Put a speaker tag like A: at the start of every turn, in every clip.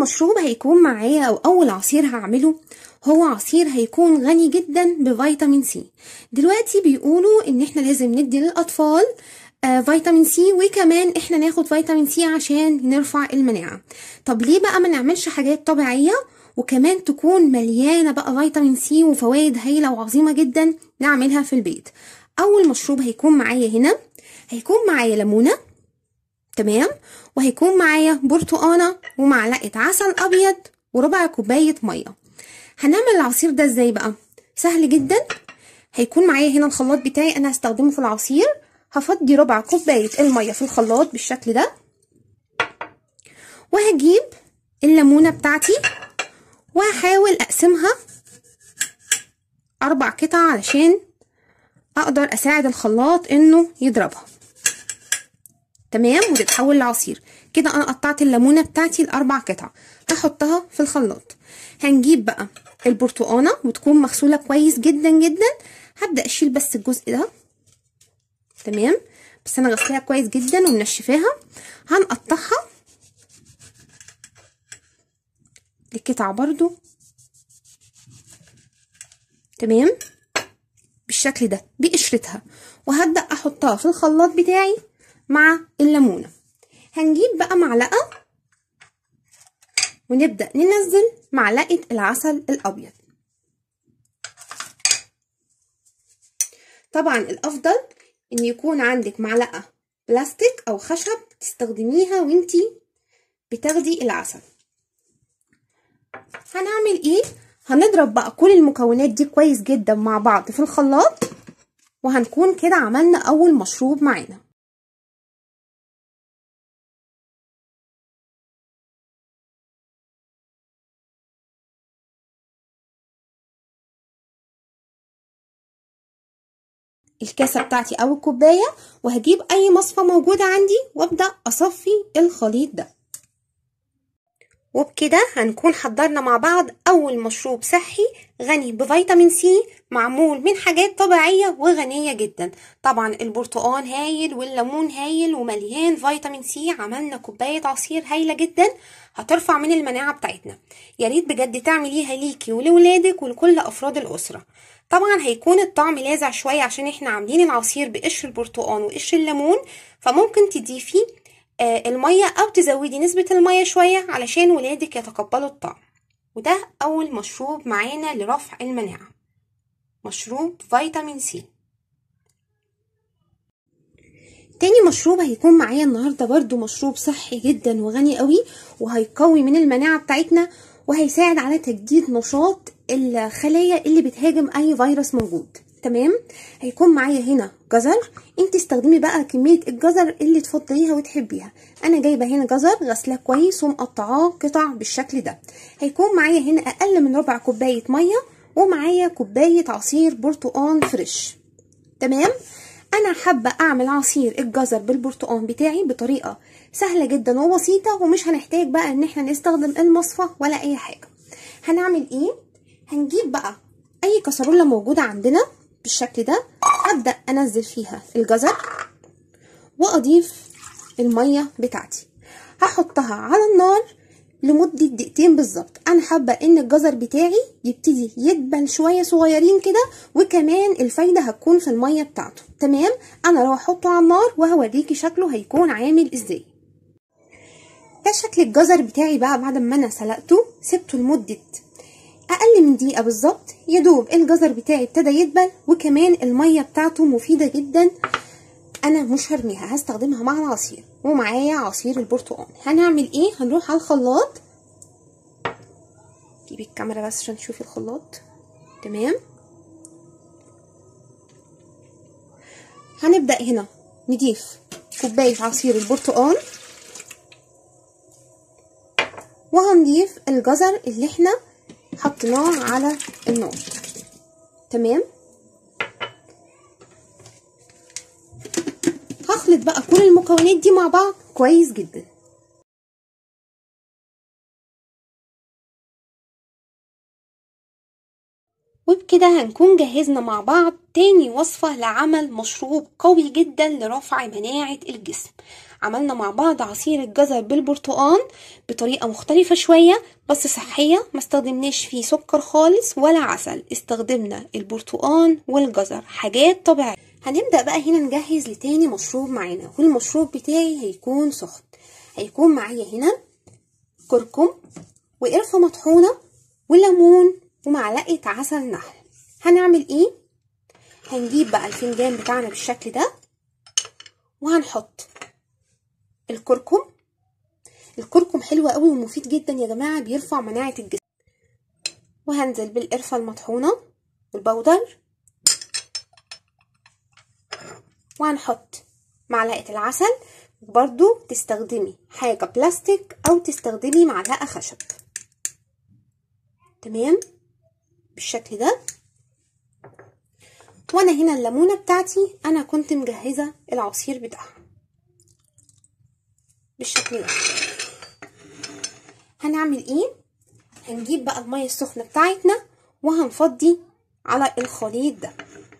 A: مشروب هيكون معايا او اول عصير هعمله هو عصير هيكون غني جدا بفيتامين سي دلوقتي بيقولوا ان احنا لازم ندي للاطفال آه فيتامين سي وكمان احنا ناخد فيتامين سي عشان نرفع المناعة طب ليه بقى ما نعملش حاجات طبيعية وكمان تكون مليانة بقى فيتامين سي وفوائد هايلة وعظيمة جدا نعملها في البيت اول مشروب هيكون معايا هنا هيكون معايا ليمونة تمام وهيكون معايا برتقانة ومعلقة عسل ابيض وربع كوباية مية هنعمل العصير ده ازاي بقى سهل جدا هيكون معايا هنا الخلاط بتاعي انا هستخدمه في العصير هفضي ربع كوباية المية في الخلاط بالشكل ده وهجيب الليمونة بتاعتي وهحاول اقسمها اربع قطع علشان اقدر اساعد الخلاط انه يضربها تمام وتتحول لعصير كده انا قطعت الليمونه بتاعتي لاربع قطع هحطها في الخلاط هنجيب بقى البرتقانه وتكون مغسوله كويس جدا جدا هبدا اشيل بس الجزء ده تمام بس انا غسلاها كويس جدا ومنشفاها هنقطعها لقطع برضو تمام بالشكل ده بقشرتها وهبدا احطها في الخلاط بتاعي مع الليمونه هنجيب بقى معلقه ونبدا ننزل معلقه العسل الابيض طبعا الافضل ان يكون عندك معلقه بلاستيك او خشب تستخدميها وانتي بتاخدي العسل هنعمل ايه هنضرب بقى كل المكونات دي كويس جدا مع بعض في الخلاط وهنكون كده عملنا اول مشروب معانا الكاسة بتاعتي او الكوباية وهجيب اي مصفى موجودة عندي وابدأ اصفي الخليط ده وبكده هنكون حضرنا مع بعض أول مشروب صحي غني بفيتامين سي معمول من حاجات طبيعية وغنية جدا طبعا البرتقال هايل والليمون هايل ومليان فيتامين سي عملنا كوباية عصير هايلة جدا هترفع من المناعة بتاعتنا يا ريت بجد تعمليها ليكي ولولادك ولكل أفراد الأسرة طبعا هيكون الطعم لاذع شوية عشان احنا عاملين العصير بقشر البرتقال وقشر الليمون فممكن تضيفي المية أو تزودي نسبة المية شوية علشان ولادك يتقبلوا الطعم وده أول مشروب معانا لرفع المناعة مشروب فيتامين سي تاني مشروب هيكون معايا النهاردة برضو مشروب صحي جدا وغني قوي وهيقوي من المناعة بتاعتنا وهيساعد على تجديد نشاط الخلايا اللي بتهاجم أي فيروس موجود تمام هيكون معايا هنا جزر انت استخدمي بقى كميه الجزر اللي تفضليها وتحبيها انا جايبه هنا جزر غسلاه كويس ومقطعاه قطع بالشكل ده هيكون معايا هنا اقل من ربع كوبايه ميه ومعايا كوبايه عصير برتقان فريش تمام انا حابه اعمل عصير الجزر بالبرتقان بتاعي بطريقه سهله جدا وبسيطه ومش هنحتاج بقى ان احنا نستخدم المصفى ولا اي حاجه هنعمل ايه هنجيب بقى اي كسرولة موجوده عندنا بالشكل ده هبدأ أنزل فيها الجزر وأضيف المية بتاعتي هحطها على النار لمدة دقيقتين بالظبط أنا حابة إن الجزر بتاعي يبتدي يدبل شوية صغيرين كده وكمان الفايدة هتكون في المية بتاعته تمام أنا لو أحطه على النار وهوريكي شكله هيكون عامل إزاي ده شكل الجزر بتاعي بقى بعد ما أنا سلقته سبته لمدة اقل من دقيقه بالظبط يا دوب الجزر بتاعي ابتدى يدبل وكمان الميه بتاعته مفيده جدا انا مش هرميها هستخدمها مع العصير ومعايا عصير البرتقال هنعمل ايه هنروح على الخلاط جيبي الكاميرا بس عشان تشوفي الخلاط تمام هنبدا هنا نضيف كوبايه عصير البرتقال وهنضيف الجزر اللي احنا حطيناه على النار تمام هخلط بقى كل المكونات دي مع بعض كويس جدا وبكده هنكون جهزنا مع بعض تاني وصفة لعمل مشروب قوي جدا لرفع مناعة الجسم عملنا مع بعض عصير الجزر بالبرتقال بطريقة مختلفة شوية بس صحية ما استخدمناش فيه سكر خالص ولا عسل استخدمنا البرتقال والجزر حاجات طبيعية هنبدأ بقى هنا نجهز لتاني مشروب معانا والمشروب بتاعي هيكون سخن هيكون معايا هنا كركم وقرفة مطحونة وليمون ومعلقة عسل نحل هنعمل ايه هنجيب بقى الفنجان بتاعنا بالشكل ده وهنحط الكركم الكركم حلو قوي ومفيد جدا يا جماعة بيرفع مناعة الجسم وهنزل بالقرفة المطحونة والبودر وهنحط معلقة العسل وبرضو تستخدمي حاجة بلاستيك أو تستخدمي معلقة خشب تمام بالشكل ده وانا هنا الليمونه بتاعتي انا كنت مجهزه العصير بتاعها بالشكل ده هنعمل ايه هنجيب بقى الميه السخنه بتاعتنا وهنفضي على الخليط ده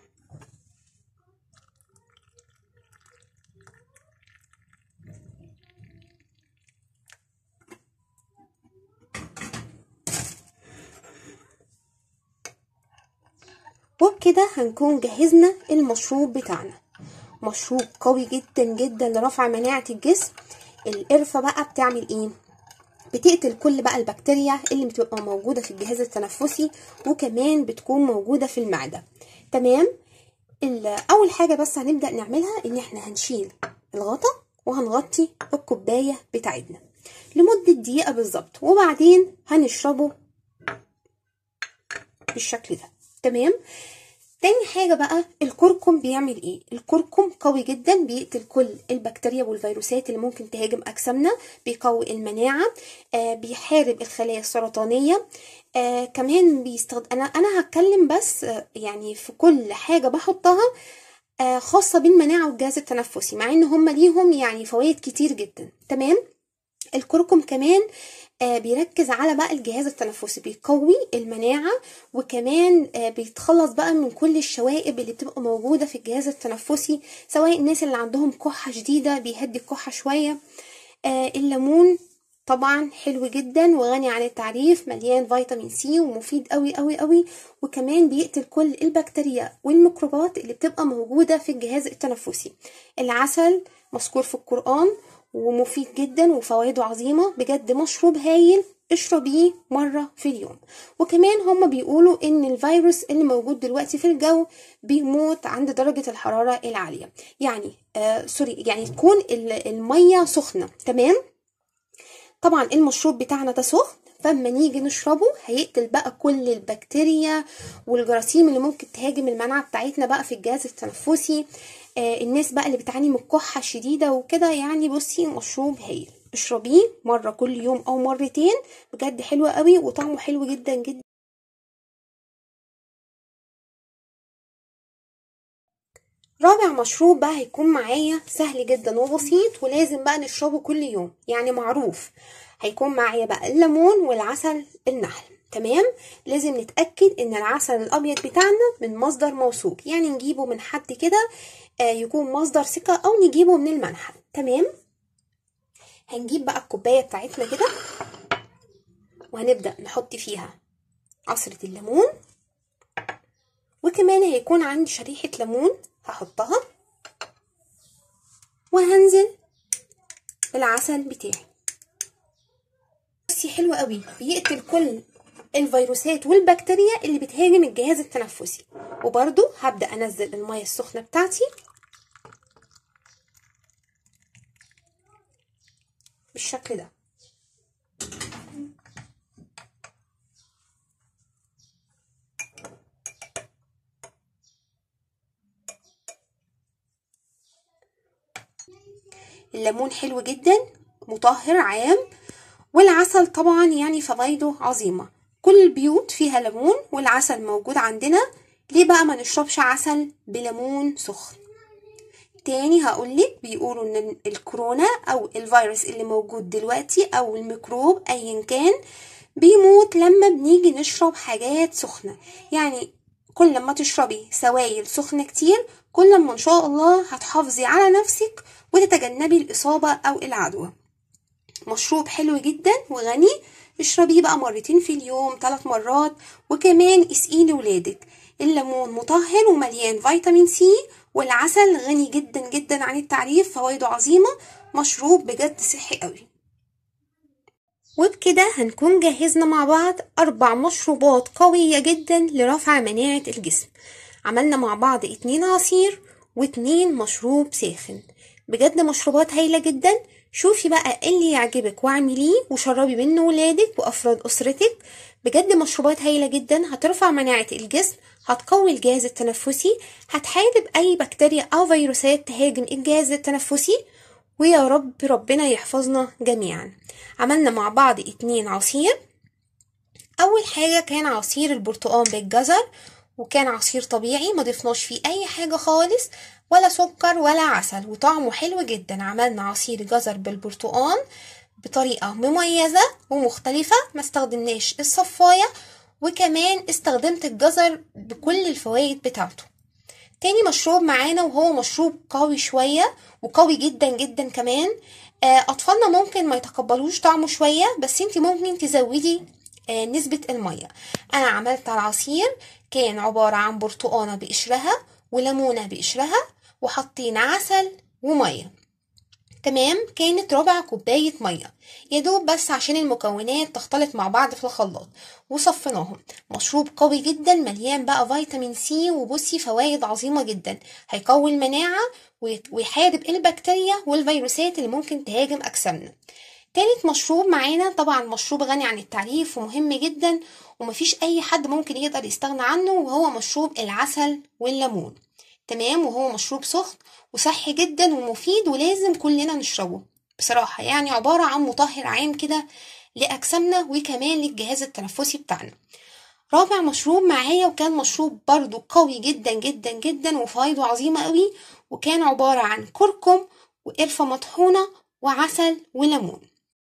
A: وبكده هنكون جهزنا المشروب بتاعنا مشروب قوي جدا جدا لرفع مناعة الجسم القرفة بقى بتعمل ايه بتقتل كل بقى البكتيريا اللي بتبقى موجودة في الجهاز التنفسي وكمان بتكون موجودة في المعدة تمام اول حاجة بس هنبدأ نعملها ان احنا هنشيل الغطا وهنغطي الكوباية بتاعتنا لمدة دقيقة بالظبط وبعدين هنشربه بالشكل ده تمام تاني حاجة بقى الكركم بيعمل ايه الكركم قوي جدا بيقتل كل البكتيريا والفيروسات اللي ممكن تهاجم اجسامنا بيقوي المناعة آه بيحارب الخلايا السرطانية آه كمان بيستخدم انا انا هتكلم بس آه يعني في كل حاجة بحطها آه خاصة بالمناعة والجهاز التنفسي مع ان هم ليهم يعني فوائد كتير جدا تمام الكركم كمان آه بيركز على بقى الجهاز التنفسي بيقوي المناعة وكمان آه بيتخلص بقى من كل الشوائب اللي بتبقى موجودة في الجهاز التنفسي سواء الناس اللي عندهم كحة شديدة بيهدي الكحة شوية آه الليمون طبعا حلو جدا وغني عن التعريف مليان فيتامين سي ومفيد قوي قوي قوي وكمان بيقتل كل البكتيريا والميكروبات اللي بتبقى موجودة في الجهاز التنفسي العسل مذكور في القرآن ومفيد جدا وفوائده عظيمة بجد مشروب هايل اشربيه مرة في اليوم وكمان هما بيقولوا ان الفيروس اللي موجود دلوقتي في الجو بيموت عند درجة الحرارة العالية يعني آه سوري يعني تكون المية سخنة تمام طبعا المشروب بتاعنا ده سخن فاما نيجي نشربه هيقتل بقى كل البكتيريا والجراثيم اللي ممكن تهاجم المناعة بتاعتنا بقى في الجهاز التنفسي آه الناس بقى اللي بتعاني من الكحة الشديدة وكده يعني بصي مشروب هايل اشربيه مرة كل يوم او مرتين بجد حلو قوي وطعمه حلو جدا جدا رابع مشروب بقى هيكون معايا سهل جدا وبسيط ولازم بقى نشربه كل يوم يعني معروف هيكون معايا بقى الليمون والعسل النحل تمام لازم نتأكد ان العسل الابيض بتاعنا من مصدر موثوق يعني نجيبه من حد كده آه يكون مصدر ثقة او نجيبه من المنحل تمام هنجيب بقى الكوباية بتاعتنا كده وهنبدأ نحط فيها عصرة الليمون وكمان هيكون عندي شريحة ليمون هحطها وهنزل بالعسل بتاعي بصي حلو قوي بيقتل كل الفيروسات والبكتيريا اللي بتهاجم الجهاز التنفسي وبرده هبدأ انزل المية السخنة بتاعتي بالشكل ده الليمون حلو جدا مطهر عام والعسل طبعا يعني فوائده عظيمة كل البيوت فيها ليمون والعسل موجود عندنا ليه بقى ما نشربش عسل بليمون سخن تاني هقولك بيقولوا ان الكورونا او الفيروس اللي موجود دلوقتي او الميكروب ايا كان بيموت لما بنيجي نشرب حاجات سخنة يعني كل ما تشربي سوائل سخنة كتير كل ما ان شاء الله هتحافظي على نفسك وتتجنبي الإصابة أو العدوى مشروب حلو جدا وغني اشربيه بقى مرتين في اليوم ثلاث مرات وكمان اسقيه لولادك الليمون مطهر ومليان فيتامين سي والعسل غني جدا جدا عن التعريف فوائده عظيمة مشروب بجد صحي قوي وبكده هنكون جهزنا مع بعض أربع مشروبات قوية جدا لرفع مناعة الجسم عملنا مع بعض اتنين عصير واتنين مشروب ساخن بجد مشروبات هايلة جدا شوفي بقى اللي يعجبك واعمليه وشربي منه ولادك وأفراد أسرتك بجد مشروبات هايلة جدا هترفع مناعة الجسم هتقوي الجهاز التنفسي هتحارب أي بكتيريا أو فيروسات تهاجم الجهاز التنفسي ويا رب ربنا يحفظنا جميعا عملنا مع بعض اتنين عصير أول حاجة كان عصير البرتقال بالجزر وكان عصير طبيعي ما ضفناش فيه أي حاجة خالص ولا سكر ولا عسل وطعمه حلو جدا عملنا عصير جزر بالبرتقال بطريقة مميزة ومختلفة ما استخدمناش الصفاية وكمان استخدمت الجزر بكل الفوائد بتاعته تاني مشروب معانا وهو مشروب قوي شوية وقوي جدا جدا كمان أطفالنا ممكن ما يتقبلوش طعمه شوية بس انت ممكن تزودي نسبة المية أنا عملت العصير كان عبارة عن برتقانة بقشرها وليمونة بقشرها وحطينا عسل ومية تمام كانت ربع كوباية مية يدوب بس عشان المكونات تختلط مع بعض في الخلاط وصفيناهم مشروب قوي جدا مليان بقى فيتامين سي وبصي فوائد عظيمة جدا هيقوي المناعة ويحارب البكتيريا والفيروسات اللي ممكن تهاجم أجسامنا تالت مشروب معانا طبعا مشروب غني عن التعريف ومهم جدا ومفيش أي حد ممكن يقدر يستغنى عنه وهو مشروب العسل والليمون تمام وهو مشروب سخن وصحي جدا ومفيد ولازم كلنا نشربه بصراحة يعني عبارة عن مطهر عام كده لأجسامنا وكمان للجهاز التنفسي بتاعنا رابع مشروب معايا وكان مشروب برضو قوي جدا جدا جدا وفايده عظيمة قوي وكان عبارة عن كركم وقرفة مطحونة وعسل وليمون